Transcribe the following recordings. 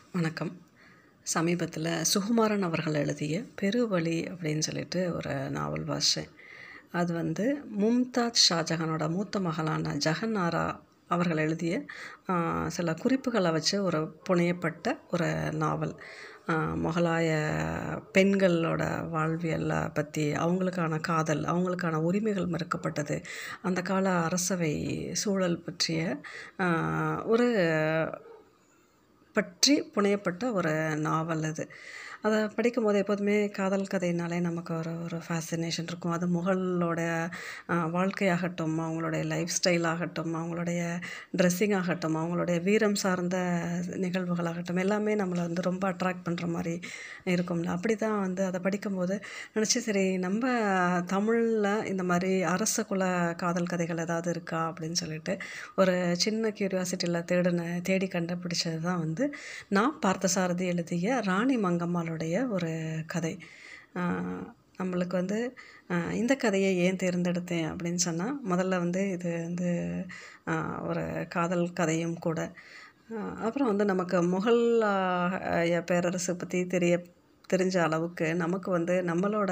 வணக்கம் சமீபத்தில் சுகுமாரன் அவர்கள் எழுதிய பெருவழி அப்படின்னு சொல்லிட்டு ஒரு நாவல் வாசித்தேன் அது வந்து மும்தாஜ் ஷாஜஹானோட மூத்த மகளான ஜஹன்னாரா அவர்கள் எழுதிய சில குறிப்புகளை வச்சு ஒரு புனையப்பட்ட ஒரு நாவல் முகலாய பெண்களோட வாழ்வியலை பற்றி அவங்களுக்கான காதல் அவங்களுக்கான உரிமைகள் மறுக்கப்பட்டது அந்த கால அரசவை சூழல் பற்றிய ஒரு பற்றி புனையப்பட்ட ஒரு நாவல் அது அதை படிக்கும் போது எப்போதுமே காதல் கதைனாலே நமக்கு ஒரு ஒரு ஃபேசினேஷன் இருக்கும் அது முகலோட வாழ்க்கையாகட்டும் அவங்களுடைய லைஃப் ஸ்டைல் ஆகட்டும் அவங்களுடைய ட்ரெஸ்ஸிங் ஆகட்டும் அவங்களுடைய வீரம் சார்ந்த நிகழ்வுகளாகட்டும் எல்லாமே நம்மளை வந்து ரொம்ப அட்ராக்ட் பண்ணுற மாதிரி இருக்கும்ல அப்படி தான் வந்து அதை படிக்கும்போது நினச்சி சரி நம்ம தமிழில் இந்த மாதிரி அரச குல காதல் கதைகள் ஏதாவது இருக்கா அப்படின்னு சொல்லிட்டு ஒரு சின்ன க்யூரியாசிட்டியில் தேடின தேடி கண்டுபிடிச்சது தான் வந்து நான் பார்த்தசாரதி எழுதிய ராணி மங்கம்மாளுடைய ஒரு கதை நம்மளுக்கு வந்து இந்த கதையை ஏன் தேர்ந்தெடுத்தேன் அப்படின்னு சொன்னால் முதல்ல வந்து இது வந்து ஒரு காதல் கதையும் கூட அப்புறம் வந்து நமக்கு முகல் பேரரசு பற்றி தெரிய தெரிஞ்ச அளவுக்கு நமக்கு வந்து நம்மளோட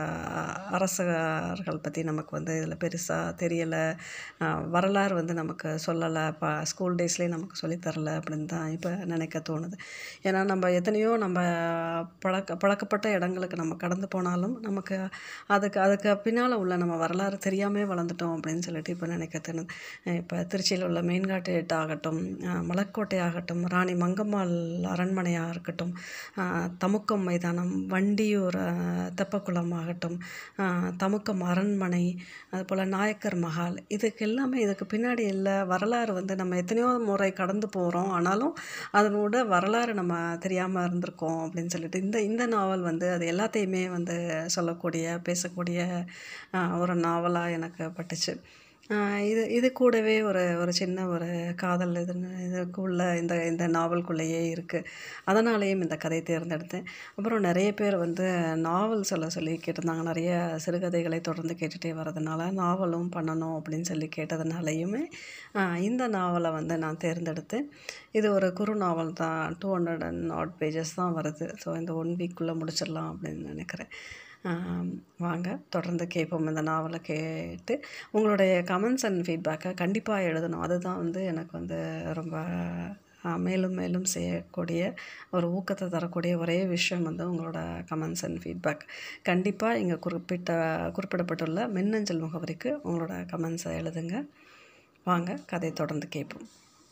அரசர்கள் பற்றி நமக்கு வந்து இதில் பெருசாக தெரியலை வரலாறு வந்து நமக்கு சொல்லலை ப ஸ்கூல் டேஸ்லேயே நமக்கு சொல்லித்தரல அப்படின்னு தான் இப்போ நினைக்க தோணுது ஏன்னா நம்ம எத்தனையோ நம்ம பழக்க பழக்கப்பட்ட இடங்களுக்கு நம்ம கடந்து போனாலும் நமக்கு அதுக்கு அதுக்கு பின்னால் உள்ள நம்ம வரலாறு தெரியாமே வளர்ந்துட்டோம் அப்படின்னு சொல்லிட்டு இப்போ நினைக்க தோணுது இப்போ திருச்சியில் உள்ள மெயின்காட்டு எட்டு ஆகட்டும் மலக்கோட்டை ஆகட்டும் ராணி மங்கம்மாள் அரண்மனையாக இருக்கட்டும் தமுக்கம் மைதானம் வண்டியூர் தெப்பக்குளம் ஆகட்டும் தமுக்கம் அரண்மனை அதுபோல் நாயக்கர் மஹால் இதுக்கு எல்லாமே இதுக்கு பின்னாடி இல்லை வரலாறு வந்து நம்ம எத்தனையோ முறை கடந்து போகிறோம் ஆனாலும் அதனோட வரலாறு நம்ம தெரியாமல் இருந்திருக்கோம் அப்படின்னு சொல்லிட்டு இந்த இந்த நாவல் வந்து அது எல்லாத்தையுமே வந்து சொல்லக்கூடிய பேசக்கூடிய ஒரு நாவலாக எனக்கு பட்டுச்சு இது இது கூடவே ஒரு ஒரு சின்ன ஒரு காதல் இது இதுக்குள்ள இந்த இந்த நாவல்குள்ளேயே இருக்குது அதனாலேயும் இந்த கதை தேர்ந்தெடுத்தேன் அப்புறம் நிறைய பேர் வந்து நாவல் சொல்ல சொல்லி கேட்டிருந்தாங்க நிறைய சிறுகதைகளை தொடர்ந்து கேட்டுகிட்டே வரதுனால நாவலும் பண்ணணும் அப்படின்னு சொல்லி கேட்டதுனாலையுமே இந்த நாவலை வந்து நான் தேர்ந்தெடுத்தேன் இது ஒரு குறு நாவல் தான் two hundred and odd pages தான் வருது ஸோ இந்த ஒன் வீக்குள்ளே முடிச்சிடலாம் அப்படின்னு நினைக்கிறேன் வாங்க தொடர்ந்து கேட்போம் இந்த நாவலை கேட்டு உங்களுடைய கமெண்ட்ஸ் அண்ட் ஃபீட்பேக்கை கண்டிப்பாக எழுதணும் அதுதான் வந்து எனக்கு வந்து ரொம்ப மேலும் மேலும் செய்யக்கூடிய ஒரு ஊக்கத்தை தரக்கூடிய ஒரே விஷயம் வந்து உங்களோட கமெண்ட்ஸ் அண்ட் ஃபீட்பேக் கண்டிப்பாக இங்கே குறிப்பிட்ட குறிப்பிடப்பட்டுள்ள மின்னஞ்சல் முகவரிக்கு உங்களோட கமெண்ட்ஸை எழுதுங்க வாங்க கதை தொடர்ந்து கேட்போம்